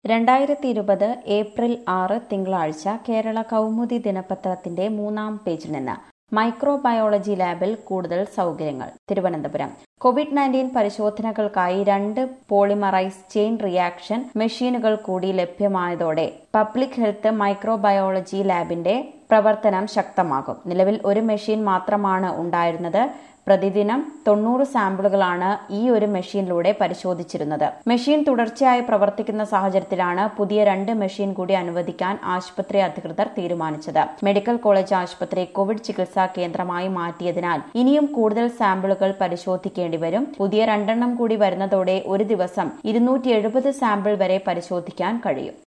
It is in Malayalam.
രണ്ടായിരത്തി ഇരുപത് ഏപ്രിൽ ആറ് തിങ്കളാഴ്ച കേരള കൗമുദി ദിനപത്രത്തിന്റെ മൂന്നാം പേജിൽ നിന്ന് മൈക്രോബയോളജി ലാബിൽ കൂടുതൽ സൗകര്യങ്ങൾ തിരുവനന്തപുരം കോവിഡ് നയൻറ്റീൻ പരിശോധനകൾക്കായി രണ്ട് പോളിമറൈസ് ചെയിൻ റിയാക്ഷൻ മെഷീനുകൾ കൂടി ലഭ്യമായതോടെ പബ്ലിക് ഹെൽത്ത് മൈക്രോബയോളജി ലാബിന്റെ പ്രവർത്തനം ശക്തമാകും നിലവിൽ ഒരു മെഷീൻ മാത്രമാണ് ഉണ്ടായിരുന്നത് പ്രതിദിനം തൊണ്ണൂറ് സാമ്പിളുകളാണ് ഈ ഒരു മെഷീനിലൂടെ പരിശോധിച്ചിരുന്നത് മെഷീൻ തുടർച്ചയായി പ്രവർത്തിക്കുന്ന സാഹചര്യത്തിലാണ് പുതിയ രണ്ട് മെഷീൻ കൂടി അനുവദിക്കാൻ ആശുപത്രി അധികൃതർ തീരുമാനിച്ചത് മെഡിക്കൽ കോളേജ് ആശുപത്രി കോവിഡ് ചികിത്സാ കേന്ദ്രമായി മാറ്റിയതിനാൽ ഇനിയും കൂടുതൽ സാമ്പിളുകൾ പരിശോധിക്കേണ്ടി വരും പുതിയ രണ്ടെണ്ണം കൂടി വരുന്നതോടെ ഒരു ദിവസം ഇരുന്നൂറ്റി സാമ്പിൾ വരെ പരിശോധിക്കാൻ കഴിയും